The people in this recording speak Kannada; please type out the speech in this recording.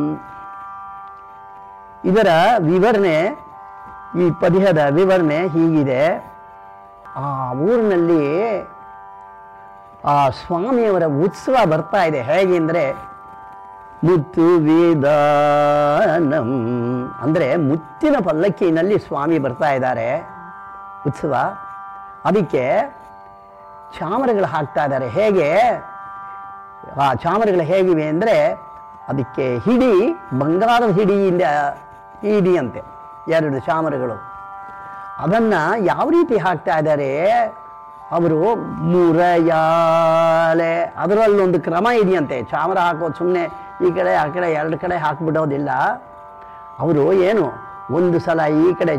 ಇದರ ವಿವರಣೆ ಈ ಪದ್ಯದ ವಿವರಣೆ ಹೀಗಿದೆ ಆ ಊರಿನಲ್ಲಿ ಆ ಸ್ವಾಮಿಯವರ ಉತ್ಸವ ಬರ್ತಾ ಇದೆ ಹೇಗೆ ಅಂದರೆ ಮುತ್ತು ವೇದಾನಂ ಅಂದರೆ ಮುತ್ತಿನ ಪಲ್ಲಕ್ಕಿನಲ್ಲಿ ಸ್ವಾಮಿ ಬರ್ತಾ ಇದ್ದಾರೆ ಉತ್ಸವ ಅದಕ್ಕೆ ಚಾಮರಗಳು ಹಾಕ್ತಾ ಇದ್ದಾರೆ ಹೇಗೆ ಆ ಚಾಮರಗಳು ಹೇಗಿವೆ ಅಂದರೆ ಅದಕ್ಕೆ ಹಿಡಿ ಬಂಗಾರದ ಹಿಡಿಯಿಂದ ಹಿಡಿಯಂತೆ ಎರಡು ಚಾಮರಗಳು ಅದನ್ನು ಯಾವ ರೀತಿ ಹಾಕ್ತಾ ಇದ್ದಾರೆ ಅವರು ಮುರಯಾಲೆ ಅದರಲ್ಲೊಂದು ಕ್ರಮ ಇದೆಯಂತೆ ಚಾಮರ ಹಾಕೋದು ಸುಮ್ಮನೆ ಈ ಕಡೆ ಆ ಕಡೆ ಎರಡು ಕಡೆ ಹಾಕ್ಬಿಡೋದಿಲ್ಲ ಅವರು ಏನು ಒಂದು ಸಲ ಈ ಕಡೆ